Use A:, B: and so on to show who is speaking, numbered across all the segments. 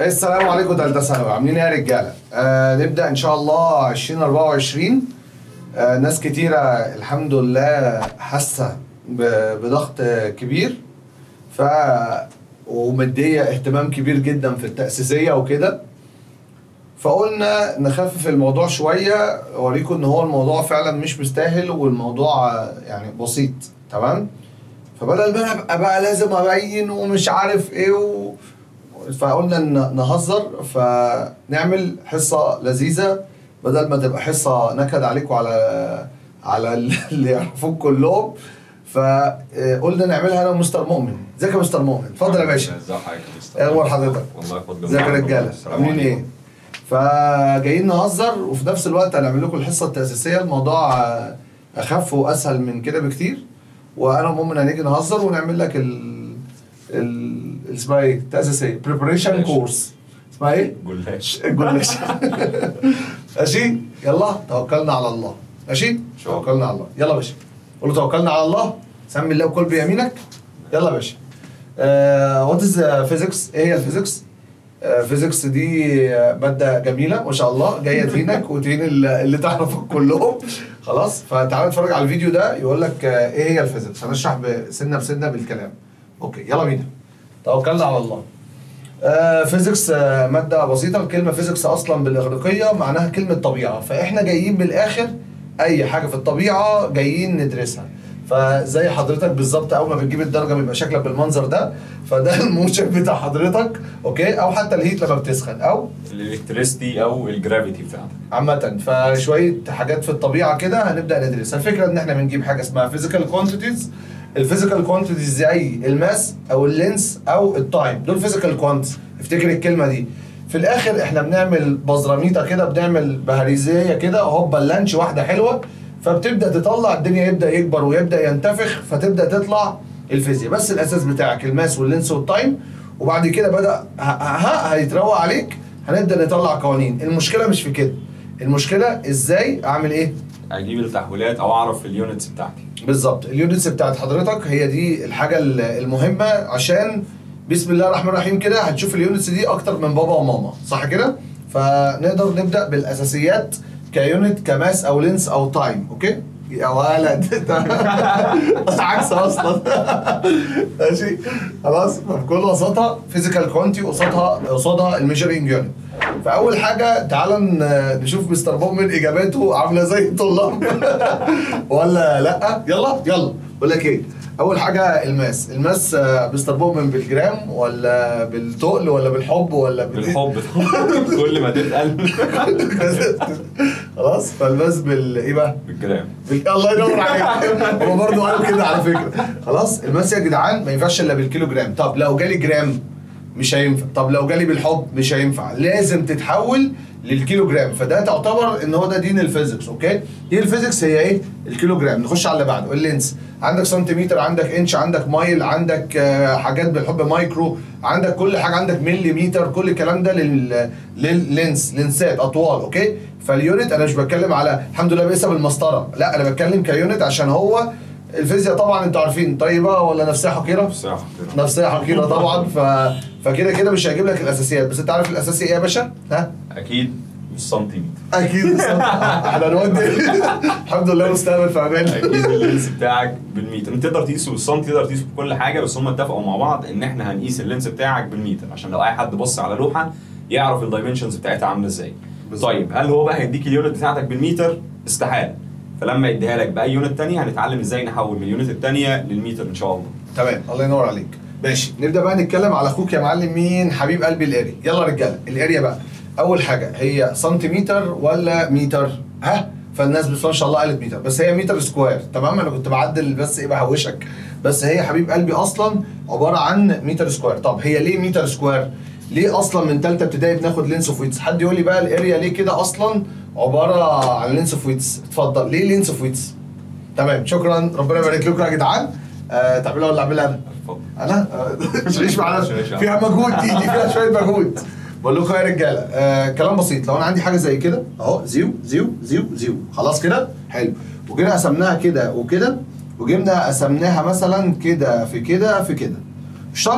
A: السلام عليكم تالتة ثانوي عاملين ايه يا رجاله؟ آه نبدا ان شاء الله 2024 آه ناس كتيره الحمد لله حاسه ب- بضغط كبير ف ومديه اهتمام كبير جدا في التاسيسيه وكده فقلنا نخفف الموضوع شويه اوريكم ان هو الموضوع فعلا مش مستاهل والموضوع آه، يعني بسيط تمام؟ فبدل ما انا ابقى بقى لازم ابين ومش عارف ايه و... فقلنا ن- نهزر فنعمل حصه لذيذه بدل ما تبقى حصه نكد عليكم على على اللي يعرفوك كلهم فقلنا نعملها انا ومستر مؤمن ازيك يا مستر مؤمن اتفضل يا باشا
B: ازي حضرتك يا مستر
A: ايه اخبار حضرتك
B: والله فضل
A: ازيك يا
B: الله.
A: رجاله
B: السلام
A: عاملين
B: عليكم.
A: ايه فجايين نهزر وفي نفس الوقت هنعمل لكم الحصه التاسيسيه الموضوع آه، اخف واسهل من كده بكتير وانا ومؤمن هنيجي نهزر ونعمل لك ال ال اسمها ايه التاسيسيه بريبريشن
B: ماشي.
A: كورس اسمها ايه
B: جلاش
A: الجلاش ماشي يلا توكلنا على الله ماشي
B: شاء الله.
A: توكلنا على الله يلا يا باشا قول له توكلنا على الله سمي الله وكل بيمينك يلا يا باشا وات از فيزيكس ايه هي الفيزيكس فيزيكس دي آه، ماده جميله ما شاء الله جايه تهينك وتهين ال- اللي تعرفك كلهم خلاص فتعال نتفرج على الفيديو ده يقول لك آه، ايه هي الفيزيكس هنشرح سنه بسنه بالكلام اوكي يلا بينا توكلنا على الله آه، فيزيكس آه، مادة بسيطة الكلمة فيزيكس أصلا بالإغريقية معناها كلمة طبيعة فإحنا جايين بالآخر أي حاجة في الطبيعة جايين ندرسها فزي حضرتك بالظبط أول ما بتجيب الدرجة بيبقى شكلك بالمنظر ده فده الموشن بتاع حضرتك أوكي أو حتى الهيت لما بتسخن أو
B: الالكتريستي او الجرافيتي بتاعتك
A: عامة فشوية حاجات في الطبيعة كده هنبدأ ندرسها الفكرة إن إحنا بنجيب حاجة اسمها physical quantities الفيزيكال كوانتيتيز زي الماس أو اللينس أو التايم دول physical quantities افتكر الكلمة دي في الآخر إحنا بنعمل بزراميطة كده بنعمل بهريزية كده هوبا اللانش واحدة حلوة فبتبدأ تطلع الدنيا يبدأ يكبر ويبدأ ينتفخ فتبدأ تطلع الفيزياء بس الأساس بتاعك الماس واللينس والتايم وبعد كده بدأ ه- ه- هيتروق عليك هنبدأ نطلع قوانين المشكلة مش في كده المشكلة ازاي اعمل ايه
B: اجيب التحويلات او اعرف اليونتس بتاعتي
A: بالظبط اليونتس بتاعت حضرتك هي دي الحاجة ال- المهمة عشان بسم الله الرحمن الرحيم كده هتشوف اليونتس دي اكتر من بابا وماما صح كده فنقدر نبدأ بالاساسيات كيونت كماس او لينس او تايم اوكي يا ولد ده عكس اصلا ماشي خلاص فبكل بساطه فيزيكال كوانتي قصادها قصادها الميجرنج يونت فاول حاجه تعالى ن- نشوف مستر مؤمن اجاباته عامله زي الطلاب ولا لا يلا يلا بقول لك ايه اول حاجه الماس الماس آه، مستر مؤمن بالجرام ولا بالتقل ولا بالحب ولا بال-
B: بالحب كل ما تتقل
A: خلاص فالماس بال ايه بقى
B: بالجرام
A: بال- الله ينور عليك هو برضه قالوا كده على فكره خلاص الماس يا جدعان ما ينفعش الا بالكيلو جرام طب لو جالي جرام مش هينفع طب لو جالي بالحب مش هينفع لازم تتحول للكيلو جرام فده تعتبر ان هو ده دين الفيزيكس اوكي دين الفيزيكس هي ايه الكيلو جرام نخش على اللي بعده اللينس عندك سنتيمتر عندك انش عندك مايل عندك آه، حاجات بالحب مايكرو عندك كل حاجه عندك مليمتر كل الكلام ده لل لللينس لينسات اطوال اوكي فاليونت انا مش بتكلم على الحمد لله بقيسها بالمسطره لا انا بتكلم كيونت عشان هو الفيزياء طبعا انتوا عارفين طيبه ولا نفسها حقيره
B: بصراحه
A: نفسيه حقيره طبعا ف... فكده كده مش هجيب لك الاساسيات بس انت عارف الاساسي ايه يا باشا ها
B: اكيد مش سنتيمتر
A: اكيد احنا نودي الحمد لله مستقبل في امان
B: اكيد اللينس بتاعك بالمتر انت تقدر تقيسه بالسنتي تقدر تقيسه بكل حاجه بس هم اتفقوا مع بعض ان احنا هنقيس اللينس بتاعك بالمتر عشان لو اي حد بص على لوحه يعرف الدايمنشنز بتاعتها عامله ازاي
A: بالظبط.
B: طيب هل هو بقى هيديك اليونت بتاعتك بالمتر استحاله فلما يديها لك باي يونت تانية هنتعلم ازاي نحول من اليونت التانية للمتر ان شاء الله
A: تمام الله ينور عليك ماشي نبدا بقى نتكلم على اخوك يا معلم مين حبيب قلبي الاري يلا يا رجاله الاريا بقى اول حاجه هي سنتيمتر ولا متر ها فالناس بس ما شاء الله قالت متر بس هي متر سكوير تمام انا كنت بعدل بس ايه بهوشك بس هي حبيب قلبي اصلا عباره عن متر سكوير طب هي ليه متر سكوير ليه اصلا من ثالثه ابتدائي بناخد لينس اوف ويتس حد يقول لي بقى الاريا ليه كده اصلا عباره عن لينس اوف ويتس اتفضل ليه لينس اوف ويتس تمام شكرا ربنا يبارك لكم يا جدعان آه تعملها ولا اعملها انا؟
B: اتفضل
A: انا آه، مش ليش معانا
B: مش ليش
A: فيها مجهود دي دي فيها شويه مجهود بقول لكم يا رجاله آه كلام بسيط لو انا عندي حاجه زي كده اهو زيو زيو زيو زيو خلاص كده حلو وجينا قسمناها كده وكده وجبنا قسمناها مثلا كده في كده في كده قشطه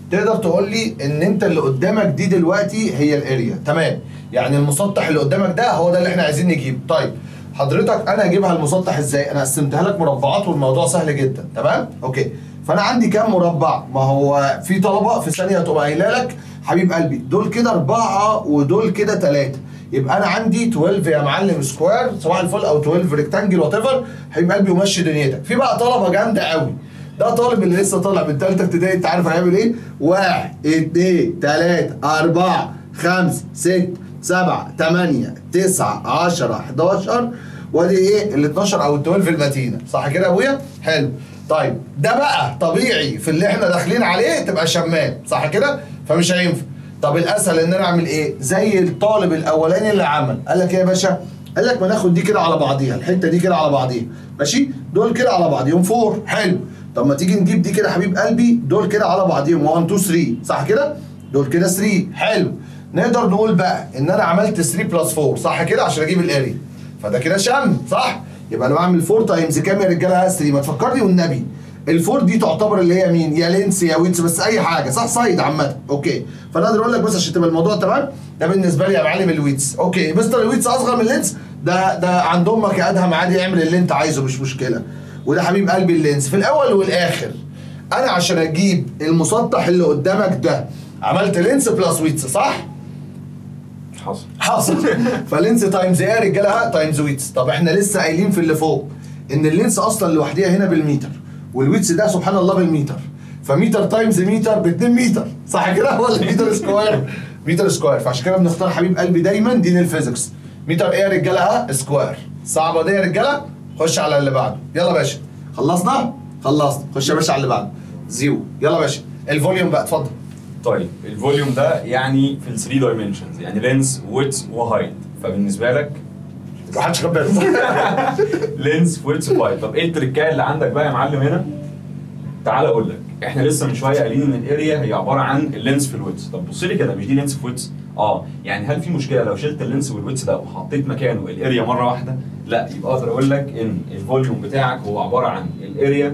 A: تقدر تقول لي ان انت اللي قدامك دي دلوقتي هي الاريا تمام يعني المسطح اللي قدامك ده هو ده اللي احنا عايزين نجيبه طيب حضرتك انا هجيبها المسطح ازاي انا قسمتها لك مربعات والموضوع سهل جدا تمام اوكي فانا عندي كام مربع ما هو في طلبه في ثانيه تبقى قايله لك حبيب قلبي دول كده اربعه ودول كده ثلاثه يبقى انا عندي 12 يا معلم سكوير صباح الفل او 12 ريكتانجل وات ايفر حبيب قلبي ومشي دنيتك في بقى طلبه جامده قوي ده طالب اللي لسه طالع من ثالثه ابتدائي انت عارف هيعمل ايه؟ واحد اثنين ثلاثة أربعة خمسة ستة سبعة ثمانية تسعة 10 11 وادي ايه ال 12 او ال 12 المتينة صح كده يا ابويا؟ حلو طيب ده بقى طبيعي في اللي احنا داخلين عليه تبقى شمام صح كده؟ فمش هينفع طب الاسهل ان انا اعمل ايه؟ زي الطالب الاولاني اللي عمل قال لك ايه يا باشا؟ قال لك ما ناخد دي كده على بعضيها الحته دي كده على بعضيها ماشي؟ دول كده على بعضيهم فور حلو طب ما تيجي نجيب دي كده حبيب قلبي دول كده على بعضيهم 1 2 3 صح كده؟ دول كده 3 حلو نقدر نقول بقى ان انا عملت 3 بلس 4 صح كده عشان اجيب الاريا فده كده شم صح؟ يبقى انا بعمل 4 تايمز كام يا رجاله 3 ما تفكرني والنبي الفور دي تعتبر اللي هي مين؟ يا لينس يا ويتس بس اي حاجه صح سايد عامه اوكي فانا اقدر اقول لك بس عشان تبقى الموضوع تمام ده بالنسبه لي يا معلم الويتس اوكي مستر الويتس اصغر من اللينس ده ده عند امك يا ادهم عادي اعمل اللي انت عايزه مش مشكله وده حبيب قلبي اللينس في الاول والاخر انا عشان اجيب المسطح اللي قدامك ده عملت لينس بلس ويتس صح؟
B: حصل
A: حاصل فلينس تايمز ايه يا رجاله تايمز ويتس طب احنا لسه قايلين في اللي فوق ان اللينس اصلا لوحديها هنا بالمتر والويتس ده سبحان الله بالمتر فمتر تايمز متر ب 2 متر صح كده ولا متر سكوير متر سكوير فعشان كده بنختار حبيب قلبي دايما دين الفيزيكس متر ايه يا رجاله ها سكوير صعبه دي يا رجاله خش على اللي بعده يلا يا باشا خلصنا خلصنا خش يا باشا على اللي بعده زيرو يلا يا باشا الفوليوم بقى اتفضل
B: طيب الفوليوم ده يعني في ال 3 دايمنشنز يعني لينس ويدث وهايت فبالنسبه لك
A: ما حدش خد باله
B: لينس ويدث وهايت طب ايه التركايه اللي عندك بقى يا معلم هنا؟ تعال اقول لك احنا لسه من شويه قايلين ان الاريا هي عباره عن اللينس في الويدث طب بص لي كده مش دي لينس في ويدث اه يعني هل في مشكله لو شلت اللينس والويدث ده وحطيت مكانه الاريا مره واحده لا يبقى اقدر اقول لك ان الفوليوم بتاعك هو عباره عن الاريا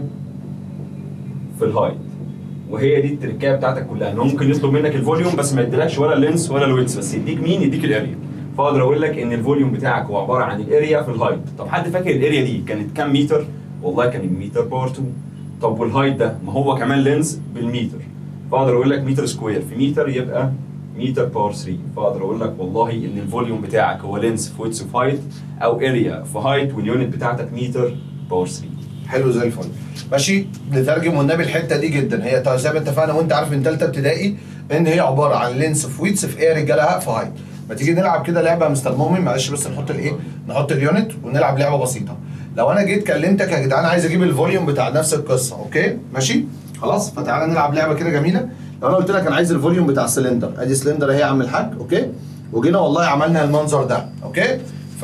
B: في الهايت وهي دي التركايه بتاعتك كلها ان هو ممكن يطلب منك الفوليوم بس ما يديلكش ولا اللينس ولا الويدث بس يديك مين يديك الاريا فاقدر اقول لك ان الفوليوم بتاعك هو عباره عن الاريا في الهايت طب حد فاكر الاريا دي كانت كام متر والله كان المتر بار 2 طب والهايت ده ما هو كمان لينس بالمتر فاقدر اقول لك متر سكوير في متر يبقى متر بار 3 فاقدر اقول لك والله ان الفوليوم بتاعك هو لينس في ويدث في هايت او اريا في هايت واليونت بتاعتك متر بار 3
A: حلو زي الفل ماشي نترجم والنبي الحته دي جدا هي طيب زي ما اتفقنا وانت عارف من ثالثه ابتدائي ان هي عباره عن لينس في ويتس في ايه يا رجاله في هايت ما تيجي نلعب كده لعبه يا مستر مؤمن معلش بس نحط الايه نحط اليونت ونلعب لعبه بسيطه لو انا جيت كلمتك يا جدعان عايز اجيب الفوليوم بتاع نفس القصه اوكي ماشي خلاص فتعالى نلعب لعبه كده جميله لو انا قلت لك انا عايز الفوليوم بتاع السلندر ادي سلندر اهي يا عم الحاج اوكي وجينا والله عملنا المنظر ده اوكي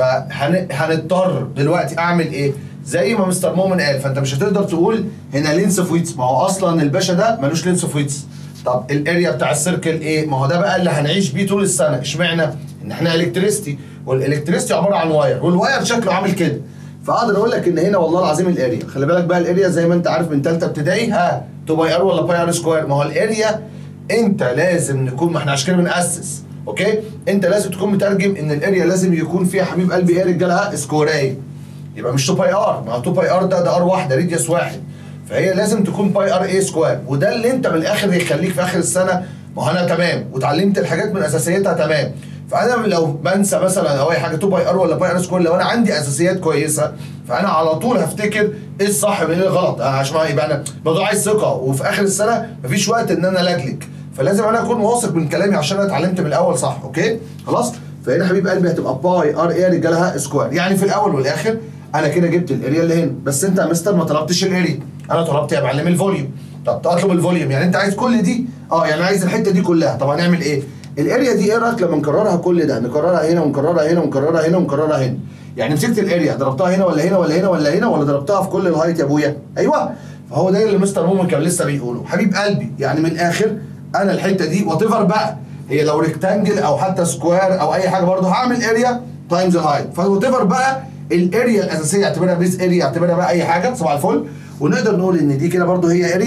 A: فهنضطر دلوقتي اعمل ايه زي ما مستر مؤمن قال فانت مش هتقدر تقول هنا لينس اوف ويتس ما هو اصلا الباشا ده ملوش لينس اوف ويتس طب الاريا بتاع السيركل ايه ما هو ده بقى اللي هنعيش بيه طول السنه اشمعنى ان احنا الكتريستي والالكتريستي عباره عن واير والواير شكله عامل كده فاقدر اقول لك ان هنا والله العظيم الاريا خلي بالك بقى الاريا زي ما انت عارف من ثالثه ابتدائي ها 2 باي ار ولا باي ار سكوير ما هو الاريا انت لازم نكون ما احنا عشان كده بناسس اوكي انت لازم تكون مترجم ان الاريا لازم يكون فيها حبيب قلبي ايه يا رجاله سكورايه يبقى مش 2 باي ار ما هو 2 باي ار ده ده ار واحده ريديوس واحد فهي لازم تكون باي ار اي سكوير وده اللي انت من الاخر يخليك في اخر السنه ما هو انا تمام واتعلمت الحاجات من اساسياتها تمام فانا لو بنسى مثلا او اي حاجه 2 باي ار ولا باي ار سكوير لو انا عندي اساسيات كويسه فانا على طول هفتكر ايه الصح من ايه الغلط عشان يبقى انا الموضوع عايز ثقه وفي اخر السنه مفيش وقت ان انا لجلك فلازم انا اكون واثق من كلامي عشان انا اتعلمت من الاول صح اوكي خلاص فهنا حبيب قلبي هتبقى باي ار اي رجالها سكوير يعني في الاول والاخر انا كده جبت الاريا اللي هنا بس انت يا مستر ما طلبتش الاريا انا طلبت يا معلم الفوليوم طب اطلب الفوليوم يعني انت عايز كل دي اه يعني عايز الحته دي كلها طب هنعمل ايه الاريا دي ايه رايك لما نكررها كل ده نكررها هنا ونكررها هنا ونكررها هنا ونكررها هنا يعني مسكت الاريا ضربتها هنا ولا هنا ولا هنا ولا هنا ولا ضربتها في كل الهايت يا ابويا ايوه فهو ده اللي مستر مومن كان لسه بيقوله حبيب قلبي يعني من الاخر انا الحته دي وات بقى هي لو ريكتانجل او حتى سكوير او اي حاجه برضه هعمل اريا تايمز الهايت فوات بقى الاريا الاساسيه اعتبرها بيز اريا اعتبرها بقى اي حاجه صباح الفل ونقدر نقول ان دي كده برضه هي اريا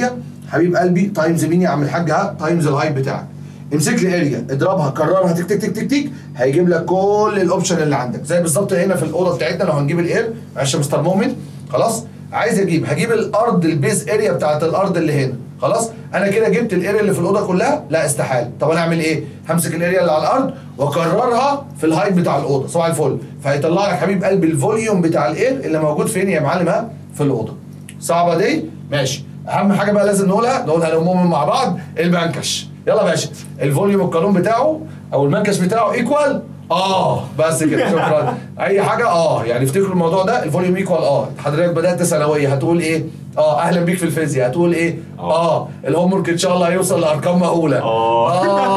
A: حبيب قلبي تايمز مين يا عم الحاج ها تايمز الهايت بتاعك امسك لي اريا اضربها كررها تك تك تك تك تك هيجيب لك كل الاوبشن اللي عندك زي بالظبط هنا في الاوضه بتاعتنا لو هنجيب الاير معلش يا مستر مؤمن خلاص عايز اجيب هجيب الارض البيز اريا بتاعت الارض اللي هنا خلاص انا كده جبت الاريا اللي في الاوضه كلها لا استحاله طب انا اعمل ايه همسك الاريا اللي على الارض واكررها في الهايت بتاع الاوضه صباح الفل فهيطلع لك حبيب قلبي الفوليوم بتاع الاير اللي موجود فين يا معلم ها في الاوضه صعبه دي ماشي اهم حاجه بقى لازم نقولها نقولها للمؤمن مع بعض المنكش يلا يا باشا الفوليوم القانون بتاعه او المنكش بتاعه ايكوال اه بس كده شكرا اي حاجه اه يعني افتكروا الموضوع ده الفوليوم ايكوال اه حضرتك بدات ثانويه هتقول ايه اه اهلا بيك في الفيزياء هتقول ايه اه الهوم ورك ان شاء الله هيوصل لارقام مهوله
B: آه.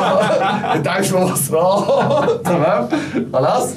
A: اه انت عايش في مصر اه تمام خلاص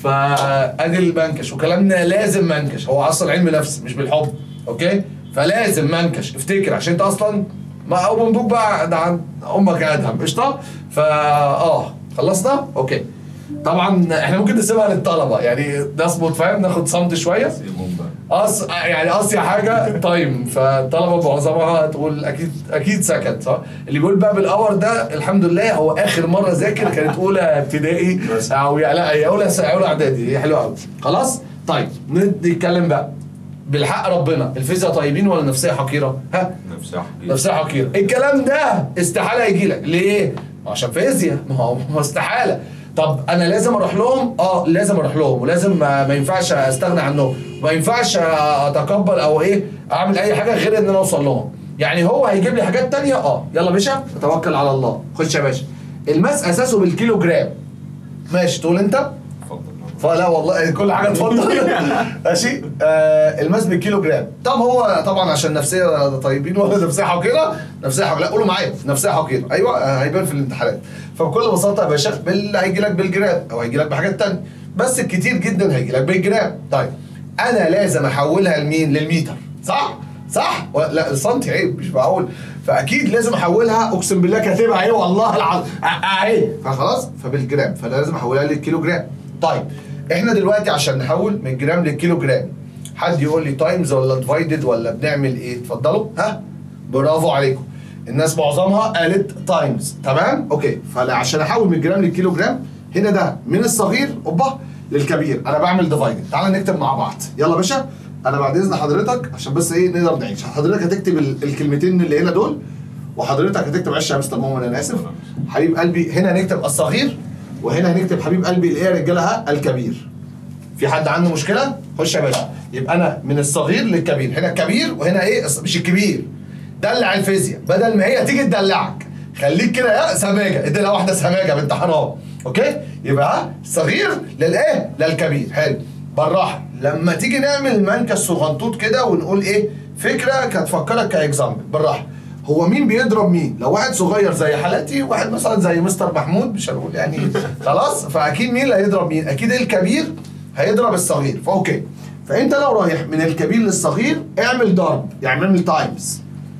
A: فادي المنكش وكلامنا لازم منكش هو اصلا علم نفس مش بالحب اوكي فلازم منكش افتكر عشان انت اصلا ما او مندوب بقى ده عن امك ادهم قشطه فا اه خلصنا اوكي طبعا احنا ممكن نسيبها للطلبه يعني نصمت فاهم ناخد صمت شويه
B: سيبهم بقى
A: أص... يعني اصيع حاجه تايم فالطلبه معظمها تقول اكيد اكيد سكت صح اللي بيقول بقى بالاور ده الحمد لله هو اخر مره ذاكر كانت اولى ابتدائي
B: بس.
A: او يا لا هي اولى س- اولى اعدادي هي حلوه قوي خلاص طيب نتكلم بقى بالحق ربنا الفيزياء طيبين ولا نفسيه حقيره ها
B: نفسها حقيقة.
A: نفسها حقيره الكلام ده استحاله يجي لك ليه عشان فيزياء ما هو ما هو استحاله طب انا لازم اروح لهم اه لازم اروح لهم ولازم ما, ما ينفعش استغنى عنهم ما ينفعش اتقبل او ايه اعمل اي حاجه غير ان انا اوصل لهم يعني هو هيجيب لي حاجات تانية اه يلا يا باشا توكل على الله خش يا باشا الماس اساسه بالكيلو جرام ماشي تقول انت
B: اتفضل
A: فلا والله كل حاجه اتفضل ماشي آه الماس بالكيلو جرام طب هو طبعا عشان نفسيه طيبين ولا نفسيه حقيره نفسيه حقيره لا قولوا معايا نفسيه حقيره ايوه آه، هيبان في الامتحانات فبكل بساطه يا باشا بال... هيجي لك بالجرام او هيجي لك بحاجات تانية بس الكتير جدا هيجي لك بالجرام طيب انا لازم احولها لمين للميتر صح صح ولا- لا السنتي عيب مش معقول فاكيد لازم احولها اقسم بالله كاتبها اهي والله العظيم اهي فخلاص فبالجرام فانا لازم احولها للكيلو جرام طيب احنا دلوقتي عشان نحول من جرام للكيلو جرام حد يقول لي تايمز ولا ديفايدد ولا بنعمل ايه اتفضلوا ها برافو عليكم الناس معظمها قالت تايمز تمام اوكي فعشان احول من جرام للكيلو جرام هنا ده من الصغير اوبا للكبير انا بعمل ديفايدد تعال نكتب مع بعض يلا يا باشا انا بعد اذن حضرتك عشان بس ايه نقدر نعيش حضرتك هتكتب ال- الكلمتين اللي هنا دول وحضرتك هتكتب معلش يا مستر مؤمن انا اسف حبيب قلبي هنا هنكتب الصغير وهنا هنكتب حبيب قلبي الايه يا رجاله ها الكبير في حد عنده مشكله خش يا باشا يبقى انا من الصغير للكبير هنا الكبير وهنا ايه الص- مش الكبير دلع الفيزياء بدل ما هي تيجي تدلعك خليك كده يا سماجه ادي لها واحده سماجه بنت حرام اوكي يبقى ها صغير للايه للكبير حلو بالراحه لما تيجي نعمل منكش صغنطوط كده ونقول ايه فكره كانت تفكرك كاكزامبل بالراحه هو مين بيضرب مين؟ لو واحد صغير زي حالتي وواحد مثلا زي مستر محمود مش هنقول يعني خلاص فاكيد مين اللي هيضرب مين؟ اكيد الكبير هيضرب الصغير فاوكي فانت لو رايح من الكبير للصغير اعمل ضرب يعني اعمل تايمز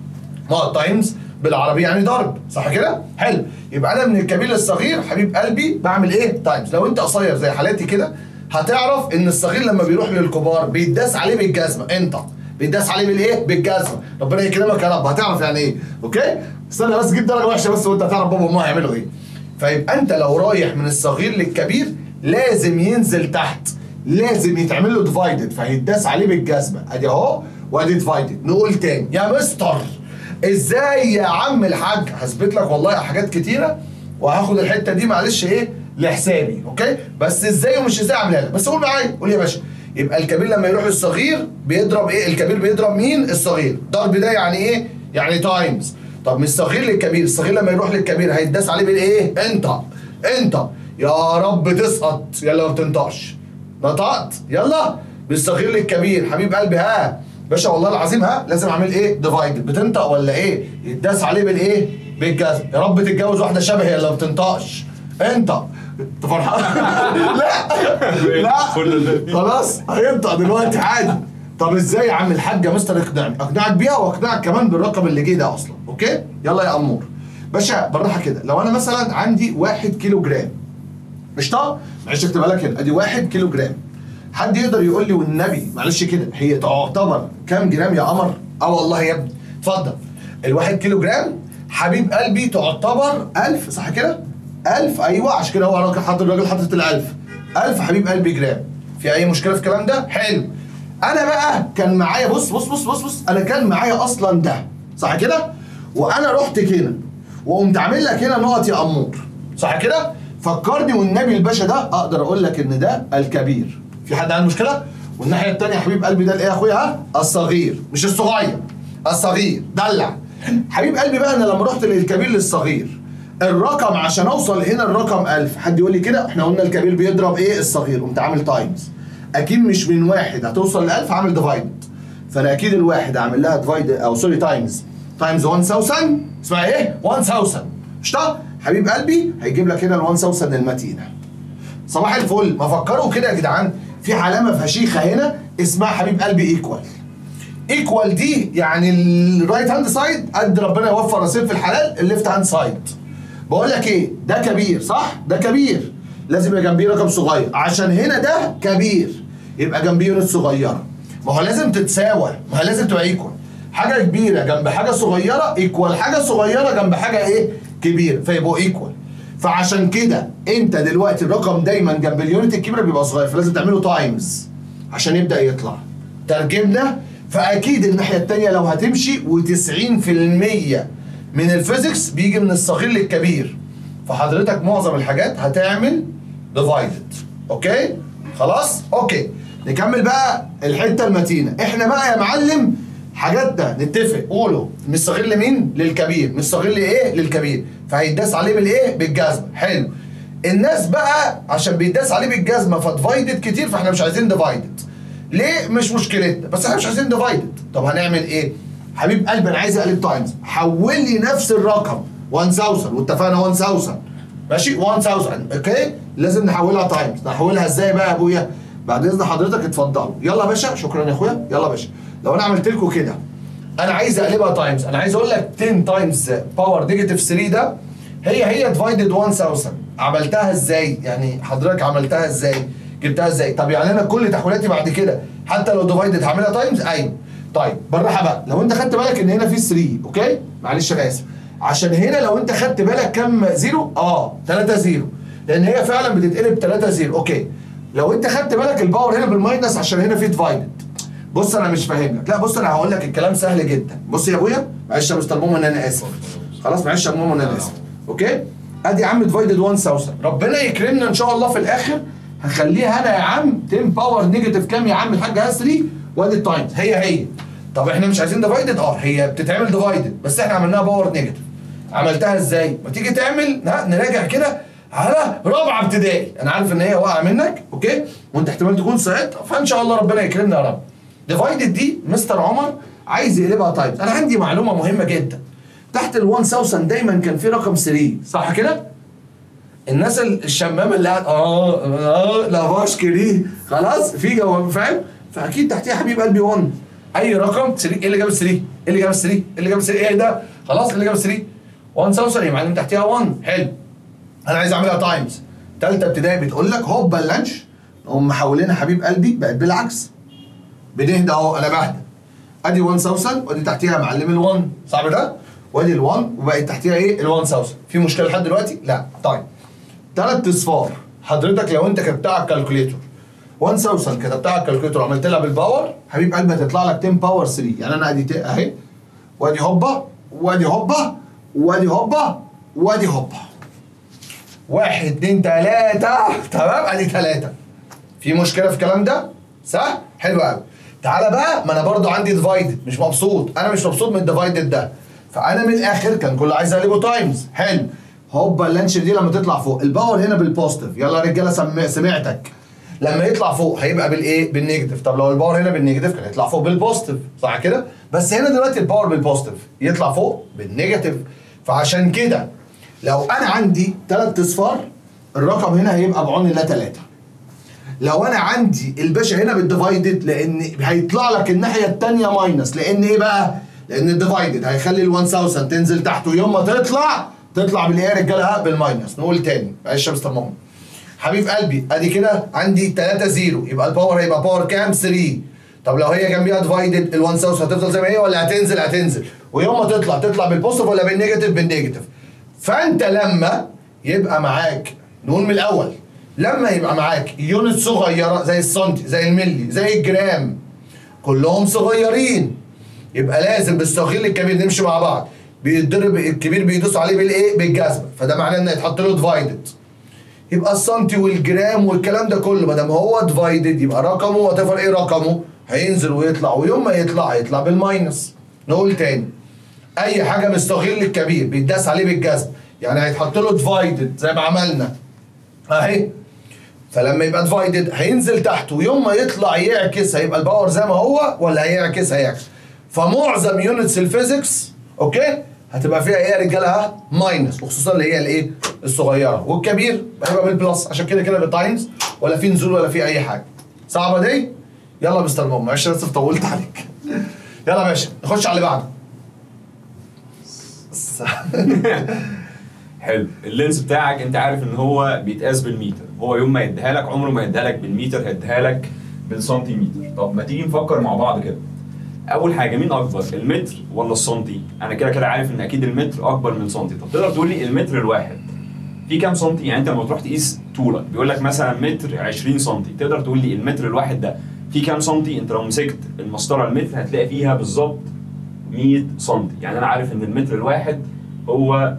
A: ما هو تايمز بالعربي يعني ضرب صح كده؟ حلو يبقى انا من الكبير للصغير حبيب قلبي بعمل ايه؟ تايمز لو انت قصير زي حالاتي كده هتعرف ان الصغير لما بيروح للكبار بيتداس عليه بالجزمه انت بيتداس عليه بالايه؟ بالجزمه ربنا يكرمك يا رب هتعرف يعني ايه اوكي؟ استنى بس جيب درجه وحشه بس وانت هتعرف بابا وماما هيعملوا ايه فيبقى انت لو رايح من الصغير للكبير لازم ينزل تحت لازم يتعمل له ديفايدد فهيتداس عليه بالجزمه ادي اهو وادي ديفايدد نقول تاني يا مستر ازاي يا عم الحاج هثبت لك والله حاجات كتيره وهاخد الحته دي معلش ايه لحسابي اوكي بس ازاي ومش ازاي اعملها لك بس قول معايا قول يا باشا يبقى الكبير لما يروح للصغير بيضرب ايه الكبير بيضرب مين الصغير ضرب ده يعني ايه يعني تايمز طب من الصغير للكبير الصغير لما يروح للكبير هيتداس عليه بالايه انت انت يا رب تسقط يلا ما بتنطقش نطقت يلا بالصغير للكبير حبيب قلبي ها باشا والله العظيم ها لازم اعمل ايه ديفايدد بتنطق ولا ايه يتداس عليه بالايه بالجزم يا رب تتجوز واحده شبهي يلا ما بتنطقش انت انت فرحان لا لا
B: كل ده.
A: خلاص هينطق دلوقتي عادي طب ازاي يا عم الحاج يا مستر اقنعني اقنعك بيها واقنعك كمان بالرقم اللي جه ده اصلا اوكي يلا يا امور باشا بالراحه كده لو انا مثلا عندي واحد كيلو جرام قشطه معلش اكتبها لك هنا ادي واحد كيلو جرام حد يقدر يقول لي والنبي معلش كده هي تعتبر كام جرام يا قمر اه والله يا ابني اتفضل الواحد كيلو جرام حبيب قلبي تعتبر 1000 صح كده 1000 ايوه عشان كده هو الراجل حاطط الراجل حاطط ال 1000 1000 حبيب قلبي جرام في اي مشكله في الكلام ده حلو انا بقى كان معايا بص بص بص بص بص انا كان معايا اصلا ده صح كده وانا رحت كده وقمت عامل لك هنا نقط يا امور صح كده فكرني والنبي الباشا ده اقدر اقول لك ان ده الكبير في حد عنده مشكله والناحيه الثانيه يا حبيب قلبي ده الايه يا اخويا ها الصغير مش الصغير الصغير دلع حبيب قلبي بقى انا لما رحت للكبير للصغير الرقم عشان اوصل هنا الرقم 1000 حد يقول لي كده احنا قلنا الكبير بيضرب ايه الصغير قمت عامل تايمز اكيد مش من واحد هتوصل ل 1000 عامل ديفايد فانا اكيد الواحد اعمل لها ديفايد او سوري تايمز تايمز 1000 اسمها ايه 1000 قشطه حبيب قلبي هيجيب لك هنا ال 1000 المتينه صباح الفل ما فكروا كده يا جدعان في علامه فشيخه هنا اسمها حبيب قلبي ايكوال ايكوال دي يعني الرايت هاند سايد قد ربنا يوفر نصيب في الحلال الليفت هاند سايد بقول لك ايه ده كبير صح ده كبير لازم يبقى جنبيه رقم صغير عشان هنا ده كبير يبقى جنبيه يونت صغيره ما هو لازم تتساوى ما هو لازم تبقى ايكوال حاجه كبيره جنب حاجه صغيره ايكوال حاجه صغيره جنب حاجه ايه كبيره فيبقوا ايكوال فعشان كده انت دلوقتي الرقم دايما جنب اليونت الكبيره بيبقى صغير فلازم تعمله تايمز عشان يبدا يطلع ترجمنا فاكيد الناحيه الثانيه لو هتمشي و90% من الفيزيكس بيجي من الصغير للكبير فحضرتك معظم الحاجات هتعمل ديفايدد اوكي خلاص اوكي نكمل بقى الحته المتينه احنا بقى يا معلم حاجاتنا نتفق قولوا من الصغير لمين للكبير من الصغير لايه للكبير فهيداس عليه بالايه بالجزمه حلو الناس بقى عشان بيداس عليه بالجزمه فديفايدد كتير فاحنا مش عايزين ديفايدد ليه مش مشكلتنا بس احنا مش عايزين ديفايدد طب هنعمل ايه حبيب قلبي انا عايز اقلب تايمز حول لي نفس الرقم 1000 واتفقنا 1000 ماشي 1000 اوكي لازم نحولها تايمز نحولها ازاي بقى يا ابويا بعد اذن حضرتك اتفضلوا يلا يا باشا شكرا يا اخويا يلا يا باشا لو انا عملت لكم كده انا عايز اقلبها تايمز انا عايز اقول لك 10 تايمز باور نيجاتيف 3 ده هي هي ديفايدد 1000 عملتها ازاي يعني حضرتك عملتها ازاي جبتها ازاي طب يعني انا كل تحويلاتي بعد كده حتى لو ديفايدد هعملها تايمز ايوه طيب بالراحه بقى لو انت خدت بالك ان هنا في 3 اوكي معلش انا اسف عشان هنا لو انت خدت بالك كام زيرو اه 3 زيرو لان هي فعلا بتتقلب 3 زيرو اوكي لو انت خدت بالك الباور هنا بالماينس عشان هنا في ديفايدد بص انا مش فاهم لك لا بص انا هقول لك الكلام سهل جدا بص يا ابويا معلش يا مستر ماما ان انا اسف خلاص معلش يا ماما ان انا اسف اوكي ادي يا عم ديفايدد 1000 ربنا يكرمنا ان شاء الله في الاخر هخليها انا يا عم 10 باور نيجاتيف كام يا عم الحاج هسري وادي التايمز هي هي طب احنا مش عايزين ديفايدد اه هي بتتعمل ديفايدد بس احنا عملناها باور نيجاتيف عملتها ازاي ما تيجي تعمل ها نراجع كده على رابعه ابتدائي انا عارف ان هي واقعه منك اوكي وانت احتمال تكون سقطت فان شاء الله ربنا يكرمنا يا رب ديفايدد دي مستر عمر عايز يقلبها تايمز انا عندي معلومه مهمه جدا تحت ال 1000 دايما كان في رقم 3 صح كده الناس الشمامه اللي قاعد اه اه لافاشكي دي خلاص في جواب فاهم فاكيد تحتيها حبيب قلبي 1 اي رقم 3 ايه اللي جاب 3 ايه اللي جاب 3 ايه اللي جاب 3 ايه ده خلاص اللي جاب 3 1000 يا معلم تحتيها 1 حلو انا عايز اعملها تايمز ثالثه ابتدائي بتقول لك هوبا اللانش نقوم محولينها حبيب قلبي بقت بالعكس بنهدى اهو انا بهدى ادي 1000 وادي تحتيها معلم ال1 صعب ده وادي ال1 وبقت تحتيها ايه ال1000 في مشكله لحد دلوقتي لا طيب ثلاث اصفار حضرتك لو انت كتبتها على الكالكوليتور 1000 كتبتها على الكالكوليتور وعملت لها بالباور حبيب قلبي هتطلع لك 10 باور 3 يعني انا ادي ت- اهي وادي هوبا وادي هوبا وادي هوبا وادي هوبا واحد اتنين تلاتة تمام ادي تلاتة في مشكلة في الكلام ده؟ صح؟ حلو قوي تعالى بقى ما انا برضو عندي ديفايدد مش مبسوط انا مش مبسوط من الديفايدد ده فانا من الاخر كان كله عايز اقلبه تايمز حلو هوبا اللانش دي لما تطلع فوق الباور هنا بالبوزيتيف يلا يا رجاله سم... سمعتك لما يطلع فوق هيبقى بالايه بالنيجاتيف طب لو الباور هنا بالنيجاتيف كان يطلع فوق بالبوزيتيف صح كده بس هنا دلوقتي الباور بالبوزيتيف يطلع فوق بالنيجاتيف فعشان كده لو انا عندي ثلاث اصفار الرقم هنا هيبقى بعون الله ثلاثه لو انا عندي الباشا هنا بالديفايدد لان هيطلع لك الناحيه الثانيه ماينس لان ايه بقى؟ لان الديفايدد هيخلي ال 1000 تنزل تحت ويوم ما تطلع تطلع بالايه يا رجاله بالماينس نقول تاني معلش يا مستر ماما حبيب قلبي ادي كده عندي 3 0 يبقى الباور هيبقى باور كام 3 طب لو هي جنبيها ديفايدد ال1000 هتفضل زي ما هي ولا هتنزل هتنزل ويوم ما تطلع تطلع بالبوزيتيف ولا بالنيجاتيف بالنيجاتيف فانت لما يبقى معاك نقول من الاول لما يبقى معاك يونت صغيره زي السنتي زي الملي زي الجرام كلهم صغيرين يبقى لازم بالصغير الكبير نمشي مع بعض بيتضرب الكبير بيدوس عليه بالايه بالجذبه فده معناه ان يتحط له ديفايدد يبقى السنتي والجرام والكلام ده كله ما دام هو ديفايدد يبقى رقمه وات ايه رقمه هينزل ويطلع ويوم ما يطلع يطلع بالماينس نقول تاني اي حاجه من الصغير للكبير بيتداس عليه بالجذب يعني هيتحط له ديفايدد زي ما عملنا اهي فلما يبقى ديفايدد هينزل تحت ويوم ما يطلع يعكس هيبقى الباور زي ما هو ولا هيعكس هيعكس فمعظم يونتس الفيزيكس اوكي هتبقى فيها ايه يا رجاله ماينس وخصوصا اللي هي الايه الصغيره والكبير هيبقى بالبلس عشان كده كده بالتايمز ولا في نزول ولا في اي حاجه صعبه دي يلا يا مستر ماما معلش انا اسف طولت عليك يلا يا باشا نخش على اللي بعده
B: حلو اللينس بتاعك انت عارف ان هو بيتقاس بالمتر هو يوم ما يديها لك عمره ما يديها لك بالمتر هيديها لك بالسنتيمتر طب ما تيجي نفكر مع بعض كده اول حاجه مين اكبر المتر ولا السنتي انا كده كده عارف ان اكيد المتر اكبر من السنتي طب تقدر تقول لي المتر الواحد في كام سنتي يعني انت لما تروح تقيس طولك بيقول لك مثلا متر 20 سنتي تقدر تقول لي المتر الواحد ده في كام سنتي انت لو مسكت المسطره المتر هتلاقي فيها بالظبط 100 سنتي يعني انا عارف ان المتر الواحد هو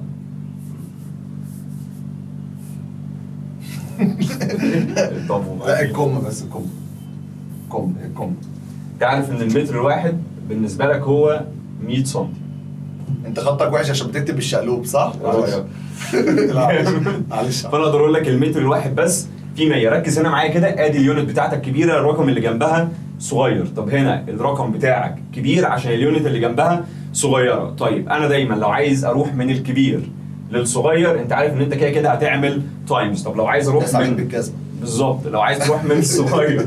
B: طب
A: لا الكم بس الكم كم الكم
B: انت عارف ان المتر الواحد بالنسبه لك هو 100 سم
A: انت خطك وحش عشان بتكتب بالشقلوب صح؟ معلش
B: فانا اقدر اقول لك المتر الواحد بس في 100 ركز هنا معايا كده ادي اليونت بتاعتك كبيره الرقم اللي جنبها صغير طب هنا الرقم بتاعك كبير عشان اليونت اللي جنبها صغيره طيب انا دايما لو عايز اروح من الكبير للصغير انت عارف ان انت كده كده هتعمل تايمز طب لو عايز اروح
A: بس عليك
B: من
A: بالجزمه
B: بالظبط لو عايز تروح من الصغير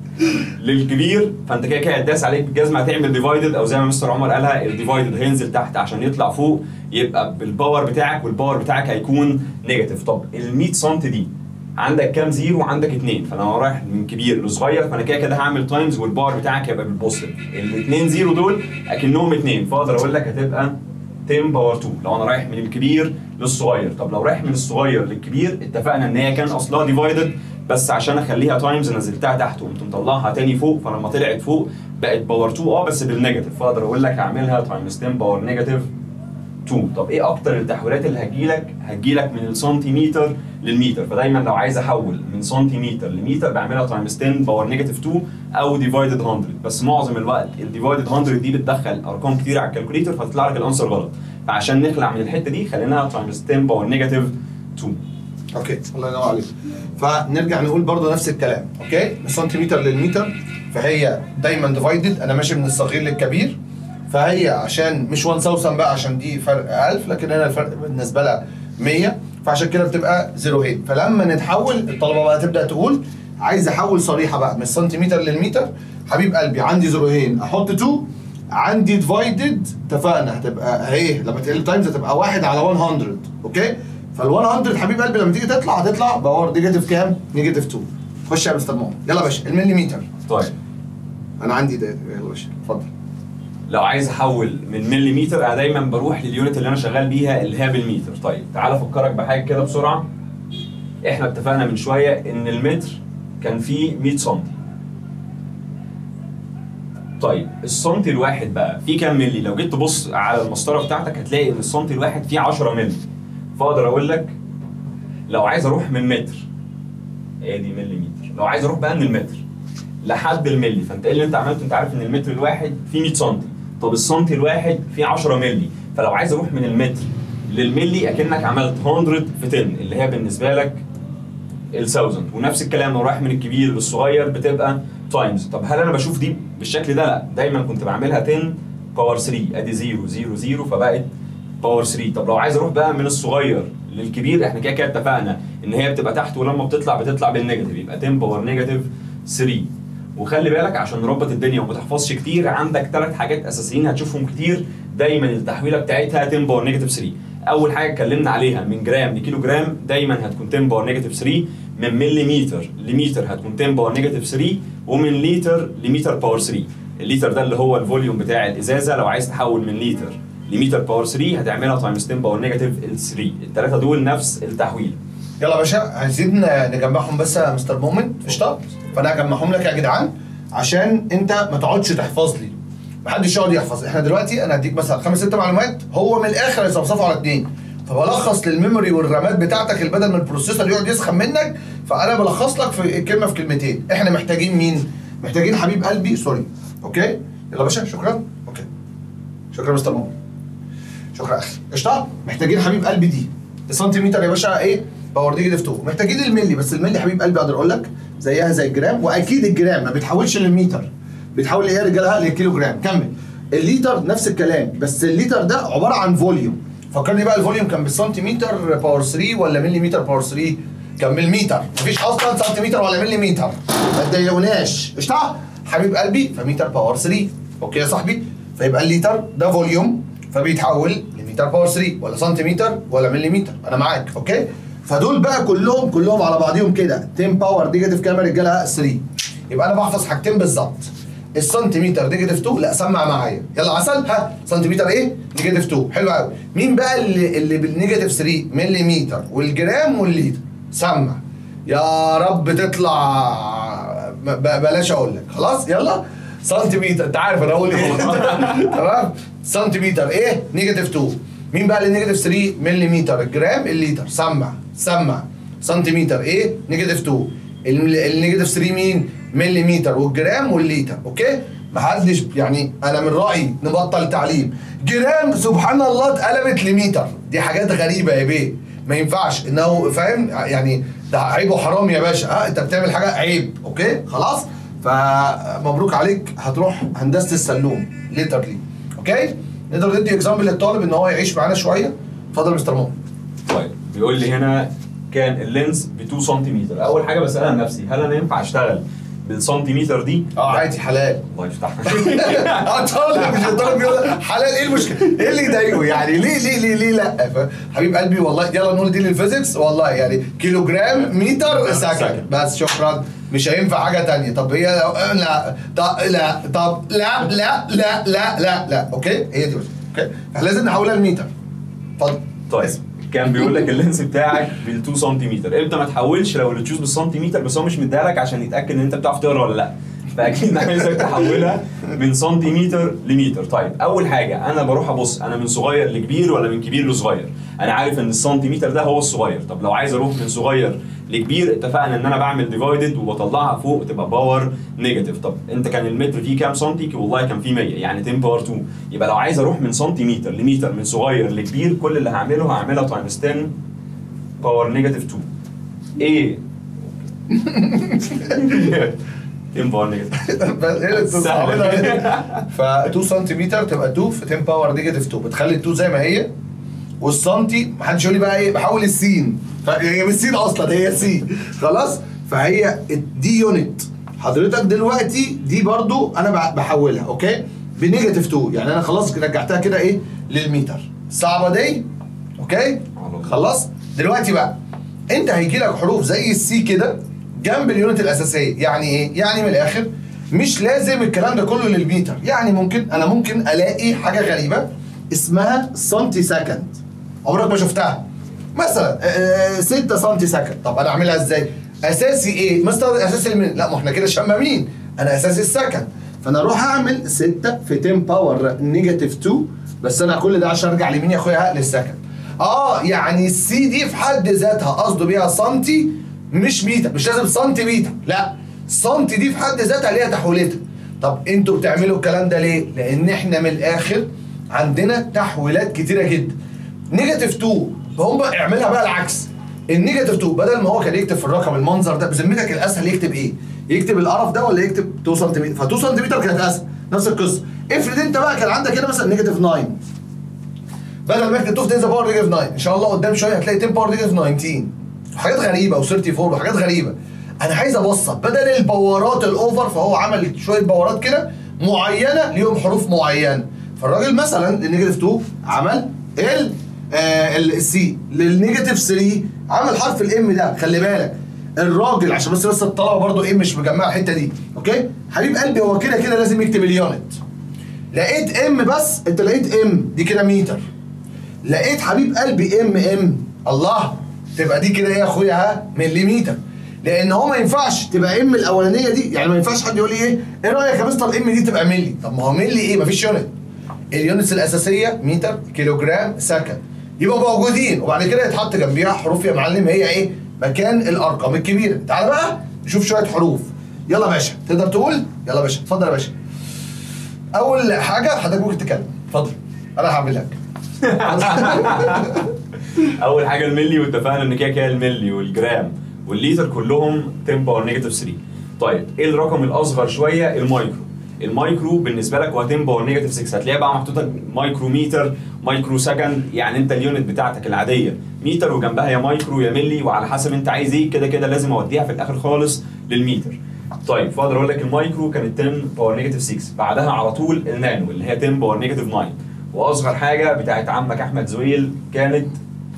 B: للكبير فانت كده كده هتداس عليك بالجزمه هتعمل ديفايدد او زي ما مستر عمر قالها الديفايدد هينزل تحت عشان يطلع فوق يبقى بالباور بتاعك والباور بتاعك هيكون نيجاتيف طب ال 100 سم دي عندك كام زيرو عندك اتنين فانا لو رايح من كبير لصغير فانا كده كده هعمل تايمز والباور بتاعك هيبقى بالبوزيتيف الاثنين زيرو دول اكنهم اتنين فاقدر اقول لك هتبقى 10 باور 2 لو انا رايح من الكبير للصغير طب لو رايح من الصغير للكبير اتفقنا ان هي كان اصلها ديفايدد بس عشان اخليها تايمز نزلتها تحت وقمت مطلعها تاني فوق فلما طلعت فوق بقت باور 2 اه بس بالنيجاتيف فاقدر اقول لك هعملها تايمز 10 باور نيجاتيف 2 طب ايه اكتر التحويلات اللي هتجيلك هتجيلك من السنتيمتر للمتر فدايما لو عايز احول من سنتيمتر لمتر بعملها تايمز 10 باور نيجاتيف 2 او ديفايدد 100 بس معظم الوقت الديفايدد 100 دي بتدخل ارقام كتير على الكالكوليتر فتطلع لك الانسر غلط فعشان نخلع من الحته دي خليناها تايمز 10 باور نيجاتيف 2
A: اوكي الله ينور عليك فنرجع نقول برضو نفس الكلام اوكي من السنتيمتر للمتر فهي دايما ديفايدد انا ماشي من الصغير للكبير فهي عشان مش 1000 بقى عشان دي فرق 1000 لكن هنا الفرق بالنسبه لها 100 فعشان كده بتبقى زيروهين فلما نتحول الطلبه بقى تبدا تقول عايز احول صريحه بقى من السنتيمتر للمتر حبيب قلبي عندي زيروهين احط 2 عندي ديفايدد اتفقنا هتبقى اهي لما تقل تايمز هتبقى 1 على 100 اوكي فال 100 حبيب قلبي لما تيجي تطلع هتطلع باور نيجاتيف كام؟ نيجاتيف 2 خش يا مستر ماما يلا يا باشا المليمتر
B: طيب
A: انا عندي ده يلا يا باشا اتفضل
B: لو عايز احول من مليمتر انا دايما بروح لليونت اللي انا شغال بيها اللي هي بالمتر طيب تعال افكرك بحاجه كده بسرعه احنا اتفقنا من شويه ان المتر كان فيه 100 سم طيب السنتي الواحد بقى فيه كام ملي لو جيت تبص على المسطره بتاعتك هتلاقي ان السنتي الواحد فيه 10 ملي فاقدر اقول لك لو عايز اروح من متر ادي مليمتر لو عايز اروح بقى من المتر لحد الملي فانت ايه اللي انت عملته انت عارف ان المتر الواحد فيه 100 سم طب السنتي الواحد فيه 10 ملي فلو عايز اروح من المتر للملي اكنك عملت 100 في 10 اللي هي بالنسبه لك ال 1000 ونفس الكلام لو رايح من الكبير للصغير بتبقى تايمز طب هل انا بشوف دي بالشكل ده لا دايما كنت بعملها 10 باور 3 ادي 0 0 0 فبقت باور 3 طب لو عايز اروح بقى من الصغير للكبير احنا كده كده اتفقنا ان هي بتبقى تحت ولما بتطلع بتطلع بالنيجاتيف يبقى 10 باور نيجاتيف 3 وخلي بالك عشان نربط الدنيا وما تحفظش كتير عندك ثلاث حاجات اساسيين هتشوفهم كتير دايما التحويله بتاعتها 10 باور نيجاتيف 3 اول حاجه اتكلمنا عليها من جرام لكيلو جرام دايما هتكون 10 باور نيجاتيف 3 من مليمتر لمتر هتكون 10 باور نيجاتيف 3 ومن لتر لمتر باور 3 الليتر ده اللي هو الفوليوم بتاع الازازه لو عايز تحول من لتر لمتر باور 3 هتعملها تايمز 10 باور نيجاتيف 3 الثلاثه دول نفس التحويل
A: يلا يا باشا عايزين نجمعهم بس يا مستر مؤمن قشطه فانا هجمعهم لك يا جدعان عشان انت ما تقعدش تحفظ لي محدش يقعد يحفظ احنا دلوقتي انا هديك مثلا خمس ست معلومات هو من الاخر هيصفصفوا على اتنين فبلخص للميموري والرامات بتاعتك اللي بدل ما البروسيسور يقعد يسخن منك فانا بلخص لك في كلمه في كلمتين احنا محتاجين مين محتاجين حبيب قلبي سوري اوكي يلا يا باشا شكرا اوكي شكرا مستر مؤمن شكرا اخي قشطه محتاجين حبيب قلبي دي السنتيمتر يا باشا ايه باور نيجاتيف 2 محتاجين الملي بس الملي حبيب قلبي اقدر اقول لك زيها زي الجرام واكيد الجرام ما بيتحولش للمتر بيتحول ايه يا رجاله للكيلو جرام كمل الليتر نفس الكلام بس الليتر ده عباره عن فوليوم فكرني بقى الفوليوم كان بالسنتيمتر باور 3 ولا مليمتر باور 3 كان بالمتر مفيش اصلا سنتيمتر ولا مليمتر ما تضايقوناش قشطه حبيب قلبي فمتر باور 3 اوكي يا صاحبي فيبقى الليتر ده فوليوم فبيتحول لمتر باور 3 ولا سنتيمتر ولا مليمتر انا معاك اوكي فدول بقى كلهم كلهم على بعضهم كده 10 باور نيجاتيف كام يا رجاله 3 يبقى انا بحفظ حاجتين بالظبط السنتيمتر نيجاتيف 2 لا سمع معايا يلا عسل ها سنتيمتر ايه نيجاتيف 2 حلو قوي مين بقى اللي اللي بالنيجاتيف 3 مليمتر والجرام والليتر سمع يا رب تطلع ب- بلاش اقول لك خلاص يلا سنتيمتر انت عارف انا اقول ايه تمام سنتيمتر ايه نيجاتيف 2 مين بقى اللي نيجاتيف 3 مليمتر الجرام الليتر سمع سمع سنتيمتر ايه نيجاتيف 2 ال- النيجاتيف 3 مين مليمتر والجرام والليتر اوكي محدش يعني انا من رايي نبطل تعليم جرام سبحان الله اتقلبت لمتر دي حاجات غريبه يا بيه ما ينفعش انه فاهم يعني ده عيب وحرام يا باشا ها انت بتعمل حاجه عيب اوكي خلاص فمبروك عليك هتروح هندسه السلوم ليترلي اوكي نقدر ندي اكزامبل للطالب ان هو يعيش معانا شويه اتفضل يا مستر مؤمن
B: طيب بيقول لي هنا كان اللينس ب 2 سنتيمتر اول حاجه بسالها لنفسي هل انا ينفع اشتغل بالسنتيمتر دي
A: اه عادي حلال
B: الله يفتح
A: اه طالب مش الطالب بيقول حلال ايه المشكله؟ ايه اللي يضايقه يعني ليه ليه ليه ليه لا؟ ف- حبيب قلبي والله يلا نقول دي للفيزيكس والله يعني كيلو جرام متر سكند بس شكرا مش هينفع حاجه تانية طب هي لو لا طب لا طب لا لا لا لا لا لا اوكي هي دي بس اوكي فاحنا لازم نحولها لمتر اتفضل
B: طيب كان بيقول لك اللينس بتاعك بال 2 سنتيمتر امتى ما تحولش لو اللي تشوز بالسنتيمتر بس هو مش مديها لك عشان يتاكد ان انت بتعرف تقرا ولا لا فاكيد عايزك تحولها من سنتيمتر لمتر طيب اول حاجه انا بروح ابص انا من صغير لكبير ولا من كبير لصغير انا عارف ان السنتيمتر ده هو الصغير طب لو عايز اروح من صغير لكبير اتفقنا ان انا بعمل ديفايدد وبطلعها فوق تبقى باور نيجاتيف طب انت كان المتر فيه كام سنتي والله كان فيه 100 يعني 10 باور 2 يبقى لو عايز اروح من سنتيمتر لمتر من صغير لكبير كل اللي هعمله هعملها تايمز 10 باور نيجاتيف 2 ايه 10 باور نيجاتيف
A: بس ايه اللي بتستعملها دي؟ ف 2 سنتيمتر تبقى 2 في 10 باور نيجاتيف 2 بتخلي ال 2 زي ما هي والسنتي محدش يقول لي بقى ايه بحول السين ف- هي مش سين اصلا هي سي خلاص فهي دي يونت حضرتك دلوقتي دي برضو انا بح- بحولها اوكي بنيجاتيف 2 يعني انا خلاص رجعتها كده ايه للمتر صعبه دي اوكي خلاص دلوقتي بقى انت هيجي لك حروف زي السي كده جنب اليونت الاساسيه يعني ايه يعني من الاخر مش لازم الكلام ده كله للمتر يعني ممكن انا ممكن الاقي حاجه غريبه اسمها سنتي سكند عمرك ما شفتها مثلا 6 سنتي سكند طب انا اعملها ازاي اساسي ايه مستر اساسي المين لا ما احنا كده شمامين انا اساسي السكند فانا اروح اعمل 6 في 10 باور نيجاتيف 2 بس انا كل ده عشان ارجع لمين يا اخويا للسكند اه يعني السي دي في حد ذاتها قصده بيها سنتي مش ميتا مش لازم سنتي ميتا لا سنتي دي في حد ذاتها ليها تحويلتها طب انتوا بتعملوا الكلام ده ليه لان احنا من الاخر عندنا تحويلات كتيره جدا نيجاتيف 2 هم اعملها بقى العكس النيجاتيف 2 بدل ما هو كان يكتب في الرقم المنظر ده بذمتك الاسهل يكتب ايه؟ يكتب القرف ده ولا يكتب 2 سنتيمتر؟ ف 2 سنتيمتر كانت اسهل نفس القصه افرض انت بقى كان عندك هنا مثلا نيجاتيف 9 بدل ما يكتب 2 في 10 باور نيجاتيف 9 ان شاء الله قدام شويه هتلاقي 10 باور نيجاتيف 19 وحاجات غريبه و34 وحاجات غريبه انا عايز ابسط بدل البورات الاوفر فهو عمل شويه بورات كده معينه ليهم حروف معينه فالراجل مثلا النيجاتيف 2 عمل ال آه السي للنيجاتيف 3 عامل حرف الام ده خلي بالك الراجل عشان بس بس الطلبه برضو ايه مش مجمعه الحته دي اوكي حبيب قلبي هو كده كده لازم يكتب اليونت لقيت ام بس انت لقيت ام دي كده متر لقيت حبيب قلبي ام ام الله تبقى دي كده ايه يا اخويا ها مليمتر لان هو ما ينفعش تبقى ام الاولانيه دي يعني ما ينفعش حد يقول لي ايه ايه رايك يا مستر ام دي تبقى ملي طب ما هو ملي ايه مفيش يونت اليونتس الاساسيه متر كيلوجرام سكند يبقوا موجودين وبعد كده يتحط جنبيها حروف يا معلم هي ايه مكان الارقام الكبيره تعال بقى نشوف شويه حروف يلا يا باشا تقدر تقول يلا يا باشا اتفضل يا باشا اول حاجه حضرتك ممكن تتكلم اتفضل انا هعمل لك
B: اول حاجه الملي واتفقنا ان كده كده الملي والجرام والليتر كلهم 10 باور نيجاتيف 3 طيب ايه الرقم الاصغر شويه المايكرو المايكرو بالنسبه لك هو 10 باور نيجاتيف 6 هتلاقيها بقى محطوطه مايكرو متر مايكرو سكند يعني انت اليونت بتاعتك العاديه متر وجنبها يا مايكرو يا ملي وعلى حسب انت عايز ايه كده كده لازم اوديها في الاخر خالص للمتر طيب فاقدر اقول لك المايكرو كانت 10 باور نيجاتيف 6 بعدها على طول النانو اللي هي 10 باور نيجاتيف 9 واصغر حاجه بتاعت عمك احمد زويل كانت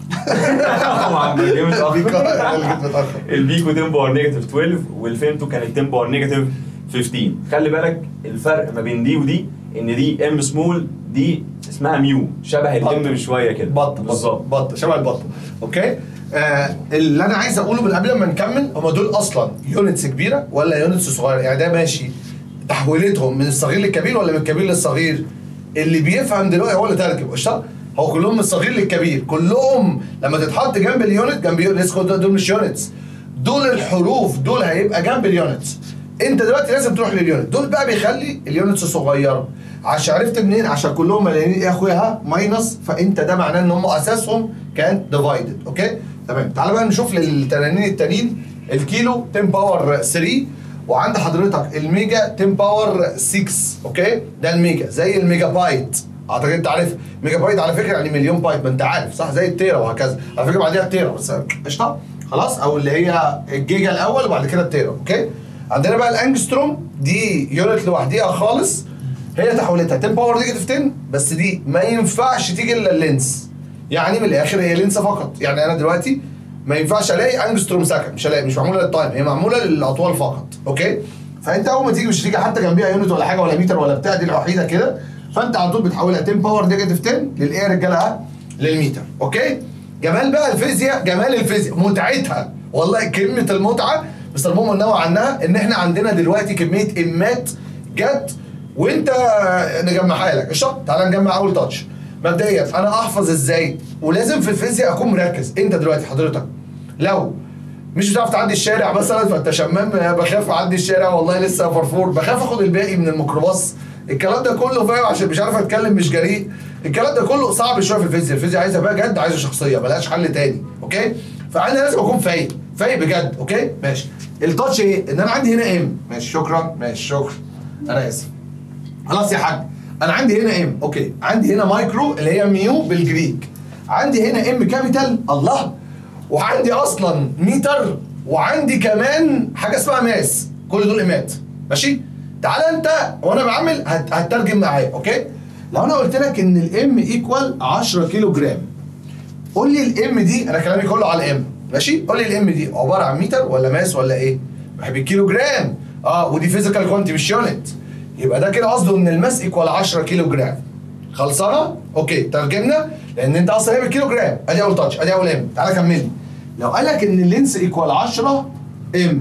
B: طبعا جامد قوي
A: متاخر
B: البيكو 10 باور نيجاتيف 12 والفيمتو كانت 10 باور نيجاتيف 15 خلي بالك الفرق ما بين دي ودي ان دي ام سمول دي اسمها ميو شبه الام بشويه كده
A: بط
B: بالظبط
A: بط شبه البط اوكي آه اللي انا عايز اقوله من قبل ما نكمل هم دول اصلا يونتس كبيره ولا يونتس صغيره يعني ده ماشي تحويلتهم من الصغير للكبير ولا من الكبير للصغير اللي بيفهم دلوقتي هو اللي ترجم قشطه هو كلهم من الصغير للكبير كلهم لما تتحط جنب اليونت جنب يونت دول مش يونتس دول الحروف دول هيبقى جنب اليونتس انت دلوقتي لازم تروح لليونت دول بقى بيخلي اليونتس صغيره عشان عرفت منين عشان كلهم مليانين ايه يا اخويا ها ماينس فانت ده معناه ان هم اساسهم كان ديفايدد اوكي تمام تعال بقى نشوف للتنانين التانيين الكيلو 10 باور 3 وعند حضرتك الميجا 10 باور 6 اوكي ده الميجا زي الميجا بايت اعتقد انت عارف ميجا بايت على فكره يعني مليون بايت ما انت عارف صح زي التيرا وهكذا على فكره بعديها التيرا بس قشطه خلاص او اللي هي الجيجا الاول وبعد كده التيرا اوكي عندنا بقى الانجستروم دي يونت لوحديها خالص هي تحولتها 10 باور نيجاتيف 10 بس دي ما ينفعش تيجي الا اللينس يعني من الاخر هي لينس فقط يعني انا دلوقتي ما ينفعش الاقي انجستروم سكند مش هلاقي مش معموله للتايم هي معموله للاطوال فقط اوكي فانت اول ما تيجي مش هتيجي حتى جنبيها يونت ولا حاجه ولا متر ولا بتاع دي الوحيده كده فانت على طول بتحولها 10 باور نيجاتيف 10 للايه يا رجاله ها؟ للمتر اوكي جمال بقى الفيزياء جمال الفيزياء متعتها والله كلمه المتعه مستر مومو نوع عنها ان احنا عندنا دلوقتي كميه امات جت وانت نجمعها لك قشطه تعالى نجمع اول تاتش مبدئيا انا احفظ ازاي ولازم في الفيزياء اكون مركز انت دلوقتي حضرتك لو مش بتعرف تعدي الشارع مثلا فانت شمام بخاف اعدي الشارع والله لسه فرفور بخاف اخد الباقي من الميكروباص الكلام ده كله فاهم عشان مش عارف اتكلم مش جريء الكلام ده كله صعب شويه في الفيزياء الفيزياء عايزه بقى جد عايزه شخصيه ملهاش حل تاني اوكي فانا لازم اكون فايق فايق بجد اوكي ماشي التاتش ايه ان انا عندي هنا ام ماشي شكرا ماشي شكرا انا اسف خلاص يا حاج انا عندي هنا ام اوكي عندي هنا مايكرو اللي هي ميو بالجريك عندي هنا ام كابيتال الله وعندي اصلا متر وعندي كمان حاجه اسمها ماس كل دول امات ماشي تعالى انت وانا بعمل هت- هتترجم معايا اوكي لو انا قلت لك ان الام ايكوال 10 كيلو جرام قول لي الام دي انا كلامي كله على الام ماشي قول لي الام دي عباره عن متر ولا ماس ولا ايه بحب الكيلو جرام اه ودي فيزيكال كوانتي مش يونت يبقى ده كده قصده ان الماس ايكوال 10 كيلو جرام خلصانه اوكي ترجمنا لان انت اصلا هي بالكيلو جرام ادي اول تاتش ادي اول ام تعالى كمل لي لو قال لك ان اللينس ايكوال 10 ام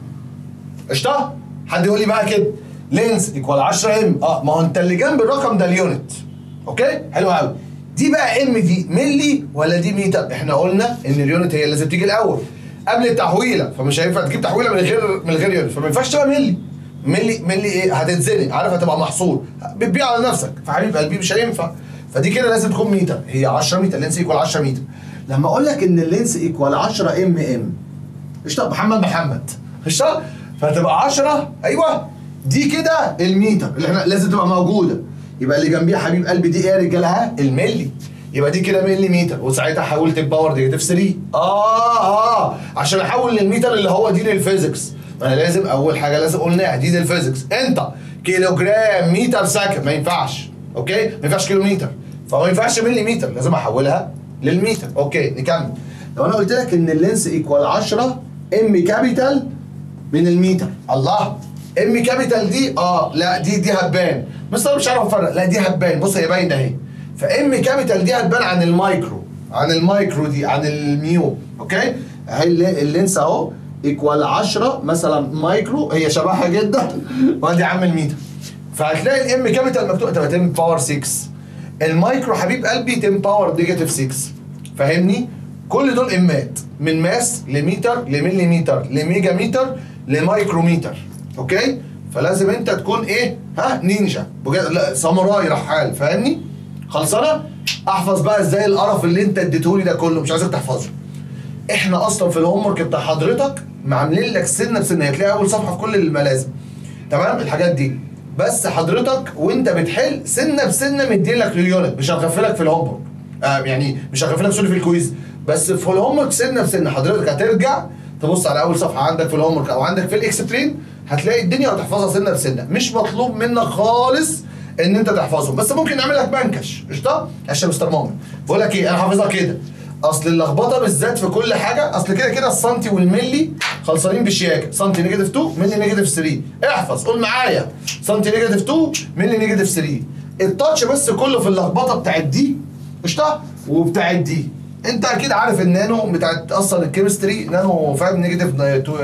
A: قشطه حد يقول لي بقى كده لينس ايكوال 10 ام اه ما هو انت اللي جنب الرقم ده اليونت اوكي حلو قوي دي بقى ام دي ملي ولا دي متر احنا قلنا ان اليونت هي اللي لازم تيجي الاول قبل التحويله فمش هينفع تجيب تحويله من غير من غير يونت فما ينفعش تبقى ملي ملي ملي ايه هتتزنق عارف هتبقى محصور بتبيع على نفسك فحبيب قلبي مش هينفع فدي كده لازم تكون متر هي 10 متر اللينس ايكوال 10 متر لما اقول لك ان اللينس ايكوال 10 ام ام قشطه محمد محمد قشطه فهتبقى 10 ايوه دي كده الميتر اللي احنا لازم تبقى موجوده يبقى اللي جنبيها حبيب قلبي دي ايه يا رجاله ها الملي يبقى دي كده ملي متر وساعتها حولت الباور نيجاتيف 3 اه اه عشان احول للمتر اللي هو دي للفيزيكس فانا لازم اول حاجه لازم قلناها دي للفيزيكس انت كيلو جرام متر سكند ما ينفعش اوكي ما ينفعش كيلو متر فما ينفعش ملي متر لازم احولها للمتر اوكي نكمل لو انا قلت لك ان اللينس ايكوال 10 ام كابيتال من المتر الله ام كابيتال دي اه لا دي دي هتبان بس انا مش عارف افرق لا دي هتبان بص هي باينه اهي فام كابيتال دي هتبان عن المايكرو عن المايكرو دي عن الميو اوكي اهي الل- اللينس اهو ايكوال 10 مثلا مايكرو هي شبهها جدا وادي عامل متر فهتلاقي الام كابيتال مكتوب تبقى 10 باور 6 المايكرو حبيب قلبي 10 باور نيجاتيف 6 فاهمني كل دول امات من ماس لمتر لمليمتر لميجا متر لمايكرومتر اوكي فلازم انت تكون ايه ها نينجا بجد لا ساموراي رحال فاهمني خلصانه احفظ بقى ازاي القرف اللي انت اديتهولي ده كله مش عايزك تحفظه احنا اصلا في الهوم ورك بتاع حضرتك معاملين لك سنه بسنه هتلاقي اول صفحه في كل الملازم تمام الحاجات دي بس حضرتك وانت بتحل سنه بسنه مدين لك اليونت مش هنغفلك في الهوم ورك آه يعني مش هنغفلك سوري في الكويز بس في الهوم ورك سنه بسنه حضرتك هترجع تبص على اول صفحه عندك في الهوم ورك او عندك في الاكسبلين هتلاقي الدنيا هتحفظها سنه بسنه مش مطلوب منك خالص ان انت تحفظهم بس ممكن نعمل لك منكش قشطه عشان مستر مؤمن بقول لك ايه انا حافظها كده اصل اللخبطه بالذات في كل حاجه اصل كده كده السنتي والملي خلصانين بشياكه سنتي نيجاتيف 2 ملي نيجاتيف 3 احفظ قول معايا سنتي نيجاتيف 2 ملي نيجاتيف 3 التاتش بس كله في اللخبطه بتاعت دي قشطه وبتاعت دي انت اكيد عارف النانو بتاعت اصلا الكيمستري نانو فاهم نيجاتيف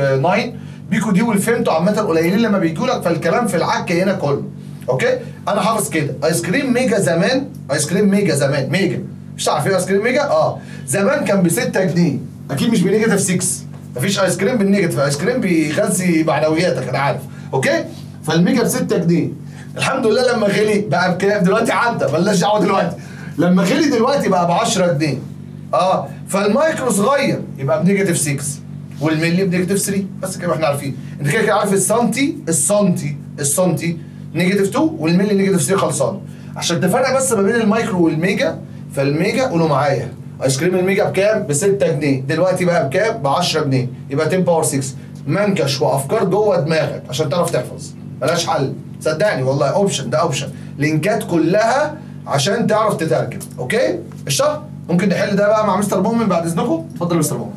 A: 9 بيكو دي والفيمتو عامه قليلين لما بيجوا لك فالكلام في العك هنا كله اوكي انا حافظ كده ايس كريم ميجا زمان ايس كريم ميجا زمان ميجا مش عارف ايه ايس كريم ميجا اه زمان كان ب 6 جنيه اكيد مش بنيجاتيف 6 مفيش ايس كريم بالنيجاتيف ايس كريم بيغذي معنوياتك انا عارف اوكي فالميجا ب 6 جنيه الحمد لله لما غلي بقى بكام دلوقتي عدى بلاش دعوه دلوقتي لما غلي دلوقتي بقى ب 10 جنيه اه فالمايكرو صغير يبقى بنيجاتيف 6 والملي بنيجاتيف 3 بس كده احنا عارفين انت كده كده عارف السنتي السنتي السنتي نيجاتيف 2 والملي نيجاتيف 3 خلصان عشان تفرق بس ما بين المايكرو والميجا فالميجا قولوا معايا ايس كريم الميجا بكام؟ ب 6 جنيه دلوقتي بقى بكام؟ ب 10 جنيه يبقى 10 باور 6 منكش وافكار جوه دماغك عشان تعرف تحفظ ملهاش حل صدقني والله اوبشن ده اوبشن لينكات كلها عشان تعرف تترجم اوكي؟ قشطه؟ ممكن نحل ده بقى مع مستر مؤمن بعد اذنكم؟ اتفضل يا مستر مؤمن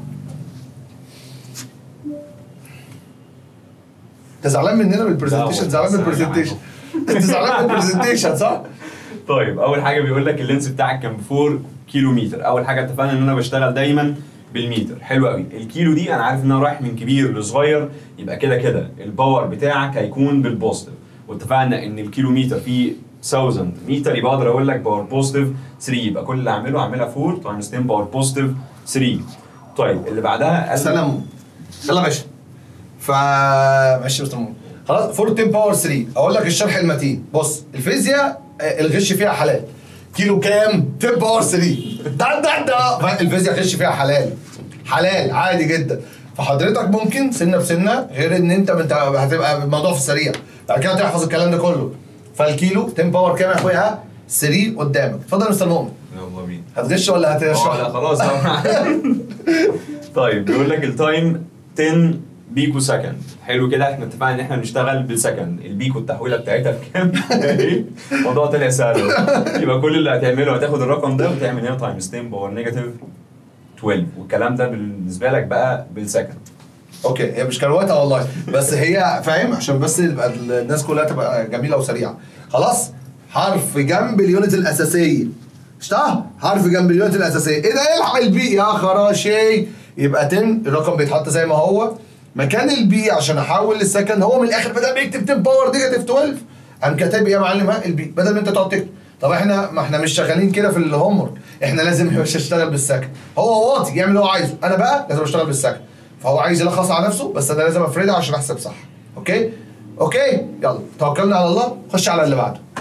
A: انت زعلان مننا من البرزنتيشن
B: لا،
A: زعلان من
B: والله
A: البرزنتيشن انت زعلان من البرزنتيشن صح؟
B: طيب اول حاجه بيقول لك اللينس بتاعك كان ب 4 كيلو متر اول حاجه اتفقنا ان انا بشتغل دايما بالمتر حلو قوي الكيلو دي انا عارف ان انا رايح من كبير لصغير يبقى كده كده الباور بتاعك هيكون بالبوزيتيف واتفقنا ان الكيلو متر فيه 1000 متر يبقى اقدر اقول لك باور بوزيتيف 3 يبقى كل اللي اعمله اعملها 4 تايمز 10 باور بوزيتيف 3 طيب اللي بعدها قال-
A: سلام يلا يا باشا ف ماشي يا مستر مؤمن خلاص 4 10 باور 3 اقول لك الشرح المتين بص الفيزياء آه، الغش فيها حلال كيلو كام 10 باور 3 ده ده ده الفيزياء الغش فيها حلال حلال عادي جدا فحضرتك ممكن سنه بسنه غير ان انت انت هتبقى الموضوع في السريع بعد كده تحفظ الكلام ده كله فالكيلو 10 باور كام يا اخويا 3 قدامك اتفضل يا مستر مؤمن
B: يلا بينا
A: هتغش ولا هتشرح
B: اه لا خلاص طيب بيقول لك التايم 10 بيكو سكند حلو كده احنا اتفقنا ان احنا بنشتغل بالسكند البيكو التحويله بتاعتها بكام؟ ايه؟ الموضوع طلع سهل أهو. يبقى كل اللي هتعمله هتاخد الرقم ده وتعمل هنا تايمز 10 باور نيجاتيف 12 والكلام ده بالنسبه لك بقى بالسكند
A: اوكي هي مش كروته والله بس هي فاهم عشان بس يبقى الناس كلها تبقى جميله وسريعه خلاص حرف جنب اليونت الاساسيه اشتاه حرف جنب اليونت الاساسيه ايه ده الحق البي يا خراشي يبقى 10 الرقم بيتحط زي ما هو مكان البي عشان احول للسكند هو من الاخر بدل ما يكتب 10 باور نيجاتيف 12 قام كاتب ايه يا معلم ها البي بدل ما انت تقعد تكتب طب احنا ما احنا مش شغالين كده في الهوم ورك احنا لازم يا باشا نشتغل بالسكند هو واطي يعمل اللي هو عايزه انا بقى لازم اشتغل بالسكند فهو عايز يلخص على نفسه بس انا لازم افردها عشان احسب صح اوكي اوكي يلا توكلنا على الله خش على اللي بعده